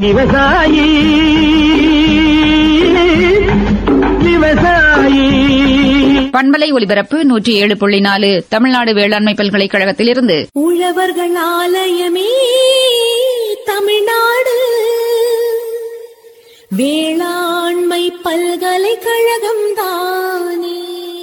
விவசாயி விவசாயி பண்பலை ஒலிபரப்பு நூற்றி ஏழு புள்ளி நாலு தமிழ்நாடு வேளாண்மை பல்கலைக்கழகத்திலிருந்து உழவர்கள் ஆலயமே தமிழ்நாடு வேளாண்மை பல்கலைக்கழகம் தானே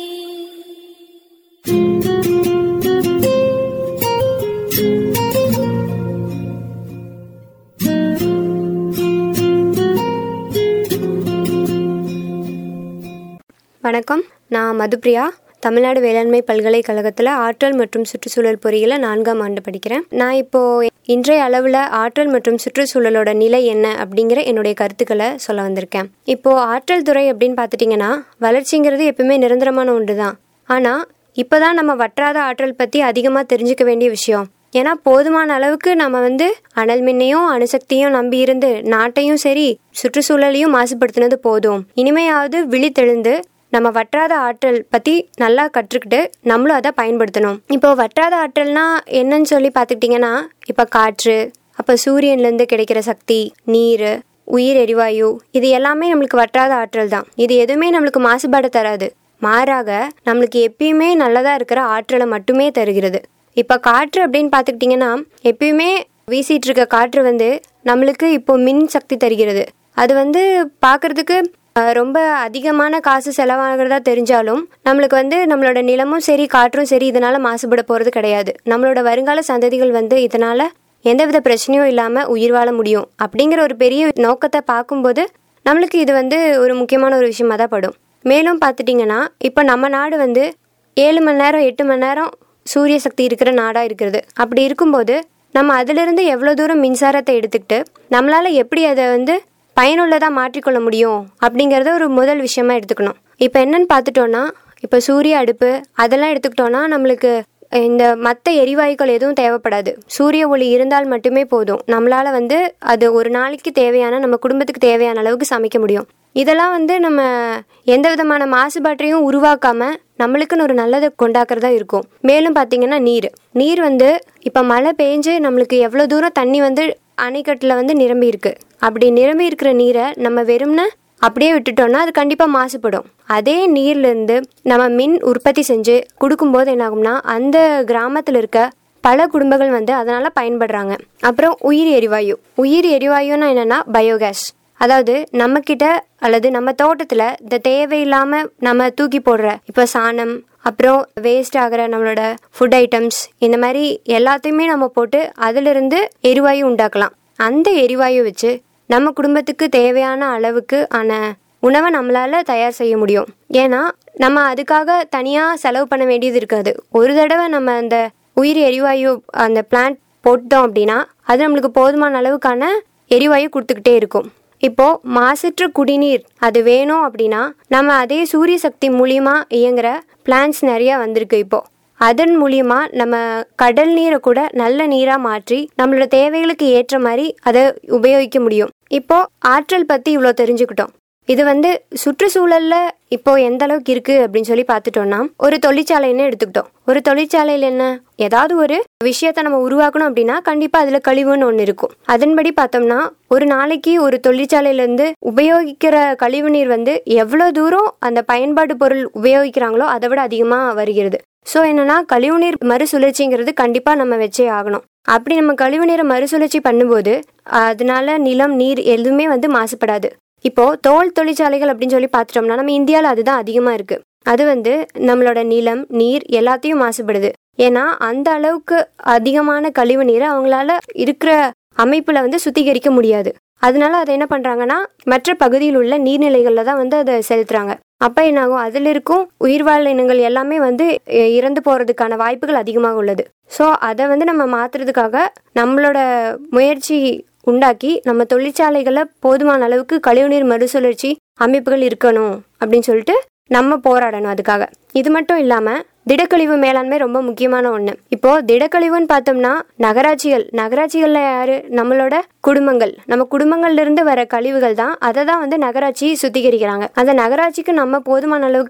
வணக்கம் நான் மதுப்ரியா தமிழ்நாடு வேளாண்மை பல்கலைக்கழகத்தில் ஆற்றல் மற்றும் சுற்றுச்சூழல் பொறியியல நான்காம் ஆண்டு படிக்கிறேன் நான் இப்போ இன்றைய அளவில் ஆற்றல் மற்றும் சுற்றுச்சூழலோட நிலை என்ன அப்படிங்கிற என்னுடைய கருத்துக்களை சொல்ல வந்திருக்கேன் இப்போ ஆற்றல் துறை அப்படின்னு பார்த்துட்டிங்கன்னா வளர்ச்சிங்கிறது எப்பவுமே நிரந்தரமான ஒன்று தான் ஆனால் இப்போதான் நம்ம வற்றாத ஆற்றல் பற்றி அதிகமாக தெரிஞ்சுக்க வேண்டிய விஷயம் ஏன்னா போதுமான அளவுக்கு நம்ம வந்து அனல் மின்னையும் அணுசக்தியும் நம்பி இருந்து நாட்டையும் சரி சுற்றுச்சூழலையும் மாசுபடுத்தினது போதும் இனிமையாவது விழித்தெழுந்து நம்ம வற்றாத ஆற்றல் பற்றி நல்லா கற்றுக்கிட்டு நம்மளும் அதை பயன்படுத்தணும் இப்போ வற்றாத ஆற்றல்னா என்னன்னு சொல்லி பார்த்துக்கிட்டிங்கன்னா இப்போ காற்று அப்போ சூரியன்லேருந்து கிடைக்கிற சக்தி நீர் உயிர் எரிவாயு இது எல்லாமே நம்மளுக்கு வற்றாத ஆற்றல் தான் இது எதுவுமே நம்மளுக்கு மாசுபாடு தராது மாறாக நம்மளுக்கு எப்பயுமே நல்லதாக இருக்கிற ஆற்றலை மட்டுமே தருகிறது இப்போ காற்று அப்படின்னு பார்த்துக்கிட்டிங்கன்னா எப்பயுமே வீசிட்டு இருக்க காற்று வந்து நம்மளுக்கு இப்போ மின் சக்தி தருகிறது அது வந்து பார்க்கறதுக்கு அஹ், ரொம்ப அதிகமான காசு செலவாகிறதா தெரிஞ்சாலும் நம்மளுக்கு வந்து நம்மளோட நிலமும் சரி காற்றும் சரி இதனால மாசுபட போகிறது கிடையாது நம்மளோட வருங்கால சந்ததிகள் வந்து இதனால எந்தவித பிரச்சனையும் இல்லாமல் உயிர் வாழ முடியும் அப்படிங்கிற ஒரு பெரிய நோக்கத்தை பார்க்கும்போது நம்மளுக்கு இது வந்து ஒரு முக்கியமான ஒரு விஷயமா தான் படும் மேலும் பார்த்துட்டிங்கன்னா இப்போ நம்ம நாடு வந்து ஏழு மணி நேரம் எட்டு மணி நேரம் சூரிய சக்தி இருக்கிற நாடாக இருக்கிறது அப்படி இருக்கும்போது நம்ம அதிலிருந்து எவ்வளோ தூரம் மின்சாரத்தை எடுத்துக்கிட்டு நம்மளால் எப்படி அதை வந்து பயனுள்ளதாக மாற்றிக்கொள்ள முடியும் அப்படிங்கிறத ஒரு முதல் விஷயமா எடுத்துக்கணும் இப்போ என்னன்னு பார்த்துட்டோன்னா இப்போ சூரிய அடுப்பு அதெல்லாம் எடுத்துக்கிட்டோன்னா நம்மளுக்கு இந்த மற்ற எரிவாயுக்கள் எதுவும் தேவைப்படாது சூரிய ஒளி இருந்தால் மட்டுமே போதும் நம்மளால் வந்து அது ஒரு நாளைக்கு தேவையான நம்ம குடும்பத்துக்கு தேவையான அளவுக்கு சமைக்க முடியும் இதெல்லாம் வந்து நம்ம எந்த விதமான மாசுபாட்டையும் உருவாக்காம நம்மளுக்குன்னு ஒரு நல்லதை கொண்டாக்குறதா இருக்கும் மேலும் பார்த்தீங்கன்னா நீர் நீர் வந்து இப்போ மழை பெஞ்சு நம்மளுக்கு எவ்வளோ தூரம் தண்ணி வந்து அணைக்கட்டில் வந்து நிரம்பி இருக்கு அப்படி நிரம்பி இருக்கிற நீரை நம்ம வெறும்னா அப்படியே விட்டுட்டோம்னா அது கண்டிப்பாக மாசுபடும் அதே நீர்லேருந்து நம்ம மின் உற்பத்தி செஞ்சு கொடுக்கும்போது என்ன ஆகும்னா அந்த கிராமத்தில் இருக்க பல குடும்பங்கள் வந்து அதனால் பயன்படுறாங்க அப்புறம் உயிர் எரிவாயு உயிர் எரிவாயுன்னா என்னென்னா பயோகேஸ் அதாவது நம்மக்கிட்ட அல்லது நம்ம தோட்டத்தில் இந்த தேவையில்லாமல் நம்ம தூக்கி போடுற இப்போ சாணம் அப்புறம் வேஸ்ட் ஆகிற நம்மளோட ஃபுட் ஐட்டம்ஸ் இந்த மாதிரி எல்லாத்தையுமே நம்ம போட்டு அதிலிருந்து எரிவாயு உண்டாக்கலாம் அந்த எரிவாயு வச்சு நம்ம குடும்பத்துக்கு தேவையான அளவுக்கு ஆன உணவை நம்மளால தயார் செய்ய முடியும் ஏன்னா நம்ம அதுக்காக தனியாக செலவு பண்ண வேண்டியது இருக்காது ஒரு தடவை நம்ம அந்த உயிர் எரிவாயு அந்த பிளான்ட் போட்டோம் அப்படின்னா அது நம்மளுக்கு போதுமான அளவுக்கான எரிவாயு கொடுத்துக்கிட்டே இருக்கும் இப்போ மாசற்ற குடிநீர் அது வேணும் அப்படின்னா நம்ம அதே சூரிய சக்தி மூலியமா இயங்குற பிளான்ஸ் நிறைய வந்திருக்கு இப்போ அதன் மூலியமா நம்ம கடல் நீரை கூட நல்ல நீரா மாற்றி நம்மளோட தேவைகளுக்கு ஏற்ற மாதிரி அதை உபயோகிக்க முடியும் இப்போ ஆற்றல் பத்தி இவ்வளோ தெரிஞ்சுக்கிட்டோம் இது வந்து சுற்றுச்சூழல்ல இப்போ எந்த அளவுக்கு இருக்கு அப்படின்னு சொல்லி பார்த்துட்டோம்னா ஒரு தொழிற்சாலைன்னு எடுத்துக்கிட்டோம் ஒரு தொழிற்சாலையில் என்ன ஏதாவது ஒரு விஷயத்த நம்ம உருவாக்கணும் அப்படின்னா கண்டிப்பா அதுல கழிவுன்னு ஒன்று இருக்கும் அதன்படி பார்த்தோம்னா ஒரு நாளைக்கு ஒரு தொழிற்சாலையிலேருந்து உபயோகிக்கிற கழிவு நீர் வந்து எவ்வளோ தூரம் அந்த பயன்பாடு பொருள் உபயோகிக்கிறாங்களோ அதை விட அதிகமாக வருகிறது ஸோ என்னன்னா கழிவுநீர் மறுசுழற்சிங்கிறது கண்டிப்பாக நம்ம வச்சே ஆகணும் அப்படி நம்ம கழிவுநீரை மறுசுழற்சி பண்ணும்போது அதனால நிலம் நீர் எதுவுமே வந்து மாசுபடாது இப்போ தோல் தொழிற்சாலைகள் அப்படின்னு சொல்லி பார்த்துட்டோம்னா நம்ம இந்தியாவில் அதுதான் அதிகமாக இருக்கு அது வந்து நம்மளோட நிலம் நீர் எல்லாத்தையும் மாசுபடுது ஏன்னா அந்த அளவுக்கு அதிகமான கழிவு நீரை அவங்களால இருக்கிற அமைப்புல வந்து சுத்திகரிக்க முடியாது அதனால அதை என்ன பண்றாங்கன்னா மற்ற பகுதியில் உள்ள நீர்நிலைகளில் தான் வந்து அதை செலுத்துறாங்க அப்ப என்னாகும் அதில் இருக்கும் உயிர்வாழ் இனங்கள் எல்லாமே வந்து அஹ், இறந்து போறதுக்கான வாய்ப்புகள் அதிகமாக உள்ளது ஸோ அதை வந்து நம்ம மாத்துறதுக்காக நம்மளோட முயற்சி உண்டாக்கி நம்ம தொழிற்சாலைகளில் போதுமான அளவுக்கு கழிவுநீர் மறுசுழற்சி அமைப்புகள் இருக்கணும் அப்படின்னு சொல்லிட்டு நம்ம போராடணும் அதுக்காக இது மட்டும் இல்லாம திடக்கழிவு மேலாண்மை ரொம்ப முக்கியமான ஒண்ணு இப்போ திடக்கழிவுன்னு பார்த்தோம்னா நகராட்சிகள் நகராட்சிகள்ல யாரு நம்மளோட குடும்பங்கள் நம்ம குடும்பங்கள்ல இருந்து வர கழிவுகள் தான் அதை தான் வந்து நகராட்சி சுத்திகரிக்கிறாங்க அந்த நகராட்சிக்கு நம்ம போதுமான அளவுக்கு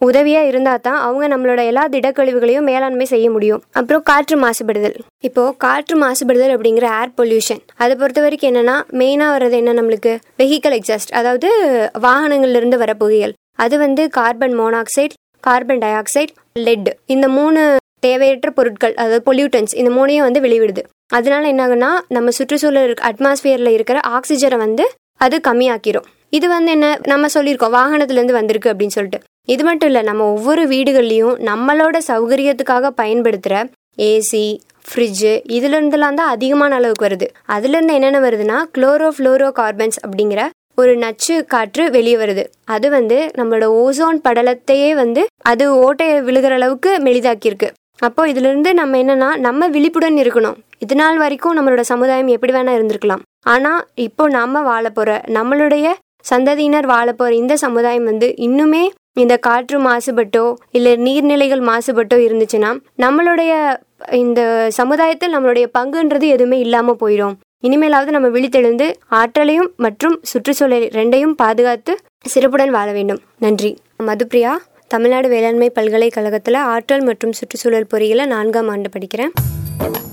உதவியாக இருந்தால் தான் அவங்க நம்மளோட எல்லா திடக்கழிவுகளையும் மேலாண்மை செய்ய முடியும் அப்புறம் காற்று மாசுபடுதல் இப்போ காற்று மாசுபடுதல் அப்படிங்கிற ஏர் பொல்யூஷன் அதை பொறுத்த வரைக்கும் என்னன்னா மெயினாக வர்றது என்ன நம்மளுக்கு வெஹிக்கல் எக்ஸாஸ்ட் அதாவது வாகனங்கள்ல இருந்து வர புகைகள் அது வந்து carbon monoxide carbon dioxide lead இந்த மூணு தேவையற்ற பொருட்கள் அதாவது பொல்யூட்டன்ஸ் இந்த மூணையும் வந்து வெளிவிடுது அதனால என்ன ஆகுன்னா நம்ம சுற்றுச்சூழல் அட்மாஸ்பியரில் இருக்கிற ஆக்சிஜனை வந்து அது கம்மியாக்கிரும் இது வந்து என்ன நம்ம சொல்லியிருக்கோம் வாகனத்துலேருந்து வந்திருக்கு அப்படின்னு சொல்லிட்டு இது மட்டும் இல்லை நம்ம ஒவ்வொரு வீடுகள்லையும் நம்மளோட சௌகரியத்துக்காக பயன்படுத்துகிற ஏசி ஃப்ரிட்ஜு இதுலேருந்துலாம் தான் அதிகமான அளவுக்கு வருது அதுலேருந்து என்னென்ன வருதுன்னா குளோரோ ஃப்ளோரோ கார்பன்ஸ் அப்படிங்கிற ஒரு நச்சு காற்று வெளியே வருது அது வந்து நம்மளோட ஓசோன் படலத்தையே வந்து அது ஓட்டை விழுகிற அளவுக்கு மெலிதாக்கியிருக்கு அப்போ இதுல இருந்து நம்ம என்னன்னா நம்ம விழிப்புடன் இருக்கணும் இது நாள் வரைக்கும் நம்மளோட சமுதாயம் எப்படி வேணா இருந்திருக்கலாம் ஆனா இப்போ நாம வாழ போற நம்மளுடைய சந்ததியினர் வாழ போற இந்த சமுதாயம் வந்து இன்னுமே இந்த காற்று மாசுபட்டோ இல்ல நீர்நிலைகள் மாசுபட்டோ இருந்துச்சுன்னா நம்மளுடைய இந்த சமுதாயத்தில் நம்மளுடைய பங்குன்றது எதுவுமே இல்லாம போயிடும் இனிமேலாவது நம்ம விழித்தெழுந்து ஆற்றலையும் மற்றும் சுற்றுச்சூழல் ரெண்டையும் பாதுகாத்து சிறப்புடன் வாழ வேண்டும் நன்றி மதுப்பிரியா தமிழ்நாடு வேளாண்மை பல்கலைக்கழகத்தில் ஆற்றல் மற்றும் சுற்றுச்சூழல் பொறியியல நான்காம் ஆண்டு படிக்கிறேன்